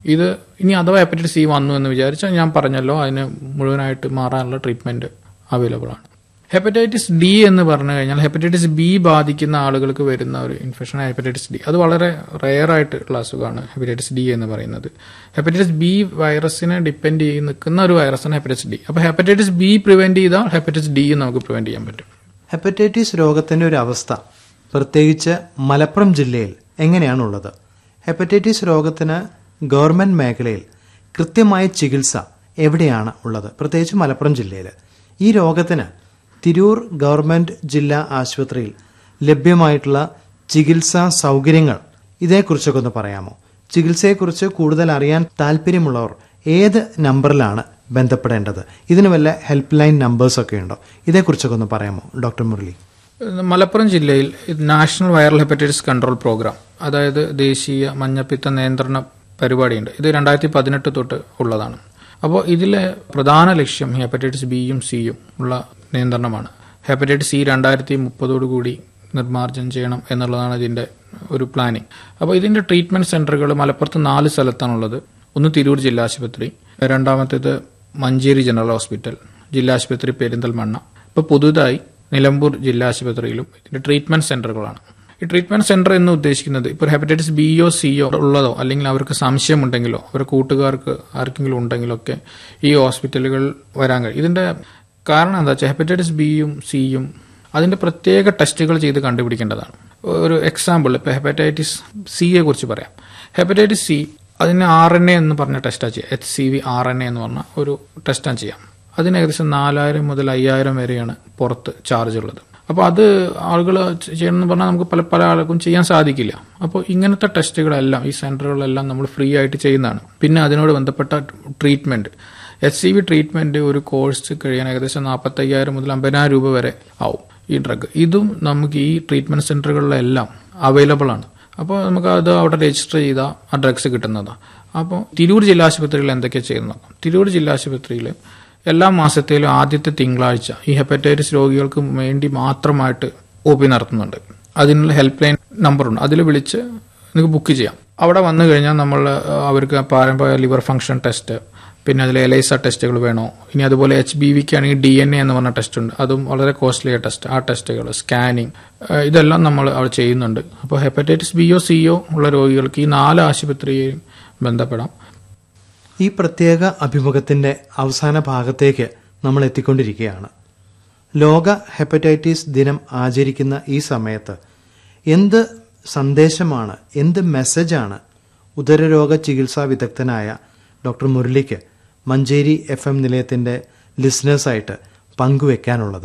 ഇത് ഇനി അഥവാ ഹെപ്പറ്റൈറ്റിസ് സി വന്നു എന്ന് വിചാരിച്ചാൽ ഞാൻ പറഞ്ഞല്ലോ അതിന് മുഴുവനായിട്ട് മാറാനുള്ള ട്രീറ്റ്മെന്റ് അവൈലബിൾ ആണ് ഹെപ്പറ്റൈറ്റിസ് ഡി എന്ന് പറഞ്ഞു കഴിഞ്ഞാൽ ഹെപ്പറ്റൈറ്റിസ് ബി ബാധിക്കുന്ന ആളുകൾക്ക് വരുന്ന ഒരു ഇൻഫെക്ഷൻ ഹെപ്പറ്റൈറ്റിസ് ഡി അത് വളരെ റെയർ ആയിട്ടുള്ള അസുഖമാണ് ഹെപ്പറ്റൈറ്റിസ് ഡി എന്ന് പറയുന്നത് ഹെപ്പറ്റൈറ്റിസ് ബി വൈറസിനെ ഡിപ്പെൻഡ് ചെയ്ത് നിൽക്കുന്ന ഒരു വൈറസാണ് ഹെപ്പറ്റൈറ്റിസ് ഡി അപ്പോൾ ഹെപ്പറ്റൈറ്റിസ് ബി പ്രിവെന്റ് ചെയ്താൽ ഹെപ്പറ്റൈറ്റിസ് ഡി നമുക്ക് പ്രിവെന്റ് ചെയ്യാൻ പറ്റും ഹെപ്പറ്റൈറ്റിസ് രോഗത്തിന്റെ ഒരു അവസ്ഥ പ്രത്യേകിച്ച് മലപ്പുറം ജില്ലയിൽ എങ്ങനെയാണുള്ളത് ഹെപ്പറ്റൈറ്റിസ് രോഗത്തിന് ഗവൺമെന്റ് മേഖലയിൽ കൃത്യമായ ചികിത്സ എവിടെയാണ് ഉള്ളത് പ്രത്യേകിച്ച് മലപ്പുറം ജില്ലയിൽ ഈ രോഗത്തിന് തിരൂർ ഗവൺമെന്റ് ജില്ലാ ആശുപത്രിയിൽ ലഭ്യമായിട്ടുള്ള ചികിത്സാ സൗകര്യങ്ങൾ ഇതേക്കുറിച്ചൊക്കെ ഒന്ന് പറയാമോ ചികിത്സയെക്കുറിച്ച് കൂടുതൽ അറിയാൻ താല്പര്യമുള്ളവർ ഏത് നമ്പറിലാണ് ബന്ധപ്പെടേണ്ടത് ഇതിന് വല്ല ഹെൽപ്പ് ലൈൻ നമ്പേഴ്സൊക്കെ ഉണ്ടോ ഇതേക്കുറിച്ചൊക്കെ ഒന്ന് പറയാമോ ഡോക്ടർ മുരളി മലപ്പുറം ജില്ലയിൽ national viral hepatitis control programme അതായത് ദേശീയ മഞ്ഞപ്പിത്ത നിയന്ത്രണ പരിപാടിയുണ്ട് ഇത് രണ്ടായിരത്തി പതിനെട്ട് തൊട്ട് ഉള്ളതാണ് അപ്പോൾ ഇതിലെ പ്രധാന ലക്ഷ്യം ഹെപ്പറ്റൈറ്റിസ് ബിയും സിയും ഉള്ള നിയന്ത്രണമാണ് ഹെപ്പറ്റൈറ്റിസ് സി രണ്ടായിരത്തി മുപ്പതോടുകൂടി നിർമ്മാർജ്ജനം ചെയ്യണം എന്നുള്ളതാണ് ഇതിന്റെ ഒരു പ്ലാനിങ് അപ്പോൾ ഇതിന്റെ ട്രീറ്റ്മെന്റ് സെന്ററുകൾ മലപ്പുറത്ത് നാല് സ്ഥലത്താണുള്ളത് ഒന്ന് തിരൂർ ജില്ലാ ആശുപത്രി രണ്ടാമത്തേത് മഞ്ചേരി ജനറൽ ഹോസ്പിറ്റൽ ജില്ലാ ആശുപത്രി പെരിന്തൽമണ്ണ ഇപ്പോൾ പുതുതായി നിലമ്പൂർ ജില്ലാ ആശുപത്രിയിലും ഇതിന്റെ ട്രീറ്റ്മെന്റ് സെന്ററുകളാണ് ഈ ട്രീറ്റ്മെന്റ് സെന്റർ എന്ന് ഉദ്ദേശിക്കുന്നത് ഇപ്പോൾ ഹെപ്പറ്റൈറ്റിസ് ബിയോ സിയോ ഉള്ളതോ അല്ലെങ്കിൽ അവർക്ക് സംശയമുണ്ടെങ്കിലോ അവരുടെ കൂട്ടുകാർക്ക് ആർക്കെങ്കിലും ഉണ്ടെങ്കിലോ ഒക്കെ ഈ ഹോസ്പിറ്റലുകൾ വരാൻ കഴിയും ഇതിന്റെ കാരണം എന്താ വെച്ചാൽ ഹെപ്പറ്റൈറ്റിസ് ബിയും സിയും അതിന്റെ പ്രത്യേക ടെസ്റ്റുകൾ ചെയ്ത് കണ്ടുപിടിക്കേണ്ടതാണ് ഒരു എക്സാമ്പിൾ ഇപ്പോൾ ഹെപ്പറ്റൈറ്റിസ് സിയെ കുറിച്ച് പറയാം ഹെപ്പറ്റൈറ്റിസ് സി അതിന് ആർ എൻ എ എന്ന് പറഞ്ഞ ടെസ്റ്റാണ് ചെയ്യുക H C V R N A എന്ന് പറഞ്ഞ ഒരു ടെസ്റ്റാണ് ചെയ്യാം അതിന് ഏകദേശം നാലായിരം മുതൽ അയ്യായിരം വരെയാണ് പുറത്ത് ചാർജ് ഉള്ളത് അപ്പോൾ അത് ആളുകൾ ചെയ്യണമെന്ന് പറഞ്ഞാൽ നമുക്ക് പല പല ആൾക്കും ചെയ്യാൻ സാധിക്കില്ല അപ്പോൾ ഇങ്ങനത്തെ ടെസ്റ്റുകളെല്ലാം ഈ സെന്ററുകളെല്ലാം നമ്മൾ ഫ്രീ ആയിട്ട് ചെയ്യുന്നതാണ് പിന്നെ അതിനോട് ബന്ധപ്പെട്ട treatment H C V treatment ഒരു കോഴ്സ് കഴിയാൻ ഏകദേശം നാൽപ്പത്തയ്യായിരം മുതൽ അമ്പതിനായിരം രൂപ വരെ ആവും ഈ ഡ്രഗ് ഇതും നമുക്ക് ഈ ട്രീറ്റ്മെന്റ് സെന്ററുകളിലെല്ലാം അവൈലബിൾ ആണ് അപ്പോൾ നമുക്ക് അത് അവിടെ രജിസ്റ്റർ ചെയ്താൽ ആ ഡ്രഗ്സ് കിട്ടുന്നതാണ് അപ്പോൾ തിരൂർ ജില്ലാ ആശുപത്രിയിൽ എന്തൊക്കെയാണ് ചെയ്യുന്നത് തിരൂർ ജില്ലാ ആശുപത്രിയിൽ എല്ലാ മാസത്തിലും ആദ്യത്തെ തിങ്കളാഴ്ച ഈ ഹെപ്പറ്റൈറ്റിസ് രോഗികൾക്ക് വേണ്ടി മാത്രമായിട്ട് ഒ പി നടത്തുന്നുണ്ട് അതിനുള്ള ഹെൽപ്പ് ലൈൻ നമ്പറുണ്ട് അതിൽ വിളിച്ച് നിങ്ങൾക്ക് ബുക്ക് ചെയ്യാം അവിടെ വന്നു കഴിഞ്ഞാൽ നമ്മൾ അവർക്ക് പാരമ്പര്യ ലിവർ ഫംഗ്ഷൻ ടെസ്റ്റ് പിന്നെ അതിൽ എലൈസ ടെസ്റ്റുകൾ വേണോ ഇനി അതുപോലെ എച്ച് ബി വിക്ക് ആണെങ്കിൽ ഡി എൻ എ എന്ന് പറഞ്ഞ ടെസ്റ്റ് ഉണ്ട് അതും വളരെ കോസ്റ്റ്ലിയ ടെസ്റ്റ് ആ ടെസ്റ്റുകൾ സ്കാനിങ് ഇതെല്ലാം നമ്മൾ അവിടെ ചെയ്യുന്നുണ്ട് അപ്പോൾ ഹെപ്പറ്റൈറ്റിസ് ബിയോ സിയോ ഉള്ള രോഗികൾക്ക് ഈ നാല് ആശുപത്രിയെയും ബന്ധപ്പെടാം ഈ പ്രത്യേക അഭിമുഖത്തിന്റെ അവസാന ഭാഗത്തേക്ക് നമ്മൾ എത്തിക്കൊണ്ടിരിക്കുകയാണ് ലോക ഹെപ്പറ്റൈറ്റിസ് ദിനം ആചരിക്കുന്ന ഈ സമയത്ത് എന്ത് സന്ദേശമാണ് എന്ത് മെസ്സേജാണ് ഉദരരോഗ ചികിത്സാ വിദഗ്ധനായ ഡോക്ടർ മുരളിക്ക് മഞ്ചേരി എഫ് എം നിലയത്തിന്റെ ലിസണേഴ്സായിട്ട് പങ്കുവെക്കാനുള്ളത്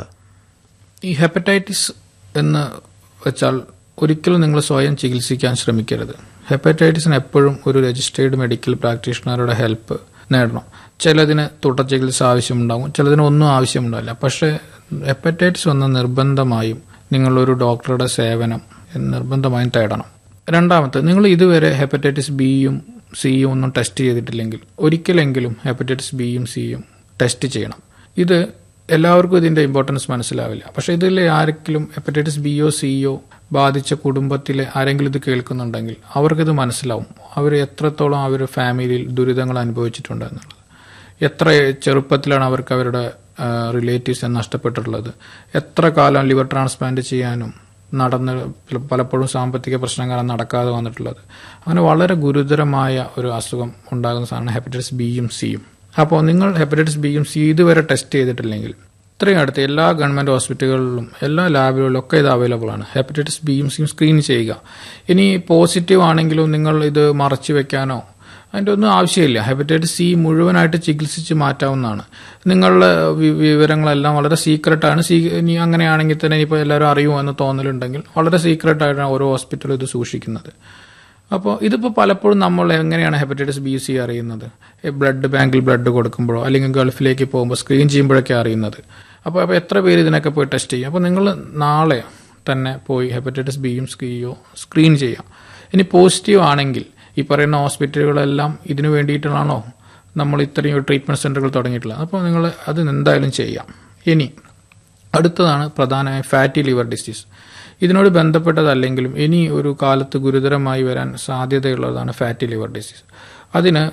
ഈ ഹെപ്പറ്റൈറ്റിസ് എന്ന് വെച്ചാൽ ഒരിക്കലും നിങ്ങൾ സ്വയം ചികിത്സിക്കാൻ ശ്രമിക്കരുത് ഹെപ്പറ്റൈറ്റിസിന് എപ്പോഴും ഒരു രജിസ്റ്റേർഡ് മെഡിക്കൽ പ്രാക്ടീഷണറുടെ ഹെൽപ്പ് നേടണം ചിലതിന് തുടർ ചികിത്സ ആവശ്യമുണ്ടാകും ചിലതിന് ഒന്നും ആവശ്യമുണ്ടാവില്ല പക്ഷേ ഹെപ്പറ്റൈറ്റിസ് വന്ന നിർബന്ധമായും നിങ്ങളൊരു ഡോക്ടറുടെ സേവനം നിർബന്ധമായും തേടണം രണ്ടാമത്തെ നിങ്ങൾ ഇതുവരെ ഹെപ്പറ്റൈറ്റിസ് ബിയും സിയും ഒന്നും ടെസ്റ്റ് ചെയ്തിട്ടില്ലെങ്കിൽ ഒരിക്കലെങ്കിലും ഹെപ്പറ്റൈറ്റിസ് ബിയും സിയും ടെസ്റ്റ് ചെയ്യണം ഇത് എല്ലാവർക്കും ഇതിന്റെ ഇമ്പോർട്ടൻസ് മനസ്സിലാവില്ല പക്ഷെ ഇതിൽ ആരെങ്കിലും ഹെപ്പറ്റൈറ്റിസ് ബിയോ സിയോ ബാധിച്ച കുടുംബത്തിലെ ആരെങ്കിലും ഇത് കേൾക്കുന്നുണ്ടെങ്കിൽ അവർക്കിത് മനസ്സിലാവും അവർ എത്രത്തോളം അവർ ഫാമിലിയിൽ ദുരിതങ്ങൾ അനുഭവിച്ചിട്ടുണ്ട് എന്നുള്ളത് എത്ര ചെറുപ്പത്തിലാണ് അവർക്ക് അവരുടെ റിലേറ്റീവ്സ് നഷ്ടപ്പെട്ടിട്ടുള്ളത് എത്ര കാലം ലിവർ ട്രാൻസ്പ്ലാന്റ് ചെയ്യാനും നടന്ന് പലപ്പോഴും സാമ്പത്തിക പ്രശ്നം കാരണം നടക്കാതെ വന്നിട്ടുള്ളത് അങ്ങനെ വളരെ ഗുരുതരമായ ഒരു അസുഖം ഉണ്ടാകുന്ന സാധനം ഹെപ്പറ്റൈറ്റിസ് ബിയും സിയും അപ്പോൾ നിങ്ങൾ ഹെപ്പറ്റൈറ്റിസ് ബിയും സി ഇതുവരെ ടെസ്റ്റ് ചെയ്തിട്ടില്ലെങ്കിൽ ഇത്രയും അടുത്ത് എല്ലാ ഗവൺമെന്റ് ഹോസ്പിറ്റലുകളിലും എല്ലാ ലാബുകളിലും ഒക്കെ ഇത് അവൈലബിൾ ആണ് ഹെപ്പറ്റൈറ്റിസ് ബിയും സിയും സ്ക്രീൻ ചെയ്യുക ഇനി പോസിറ്റീവ് ആണെങ്കിലും നിങ്ങൾ ഇത് മറച്ചു വെക്കാനോ അതിൻ്റെ ഒന്നും ആവശ്യമില്ല ഹെപ്പറ്റൈറ്റിസ് സി മുഴുവനായിട്ട് ചികിത്സിച്ച് മാറ്റാവുന്നതാണ് നിങ്ങളുടെ വിവരങ്ങളെല്ലാം വളരെ സീക്രട്ടാണ് സീ ഇനി അങ്ങനെയാണെങ്കിൽ തന്നെ ഇനിയിപ്പോൾ എല്ലാവരും അറിയുമോ എന്ന് തോന്നലുണ്ടെങ്കിൽ വളരെ സീക്രട്ടായിട്ടാണ് ഓരോ ഹോസ്പിറ്റലും ഇത് സൂക്ഷിക്കുന്നത് അപ്പോൾ ഇതിപ്പോൾ പലപ്പോഴും നമ്മൾ എങ്ങനെയാണ് ഹെപ്പറ്റൈറ്റിസ് ബി സി അറിയുന്നത് ബ്ലഡ് ബാങ്കിൽ ബ്ലഡ് കൊടുക്കുമ്പോഴോ അല്ലെങ്കിൽ ഗൾഫിലേക്ക് പോകുമ്പോൾ സ്ക്രീൻ ചെയ്യുമ്പോഴൊക്കെ അറിയുന്നത് അപ്പോൾ അപ്പോൾ എത്ര പേര് ഇതിനൊക്കെ പോയി ടെസ്റ്റ് ചെയ്യും അപ്പോൾ നിങ്ങൾ നാളെ തന്നെ പോയി ഹെപ്പറ്റൈറ്റിസ് ബിയും സിയോ സ്ക്രീൻ ചെയ്യാം ഇനി പോസിറ്റീവ് ആണെങ്കിൽ ഈ പറയുന്ന ഹോസ്പിറ്റലുകളെല്ലാം ഇതിനു വേണ്ടിയിട്ടാണോ നമ്മൾ ഇത്രയും ട്രീറ്റ്മെന്റ് സെന്ററുകൾ തുടങ്ങിയിട്ടുള്ളത് അപ്പോൾ നിങ്ങൾ അത് എന്തായാലും ചെയ്യാം ഇനി അടുത്തതാണ് പ്രധാനമായ ഫാറ്റി ലിവർ ഡിസീസ് ഇതിനോട് ബന്ധപ്പെട്ടതല്ലെങ്കിലും ഇനി ഒരു കാലത്ത് ഗുരുതരമായി വരാൻ സാധ്യതയുള്ളതാണ് ഫാറ്റി ലിവർ ഡിസീസ് അതിന്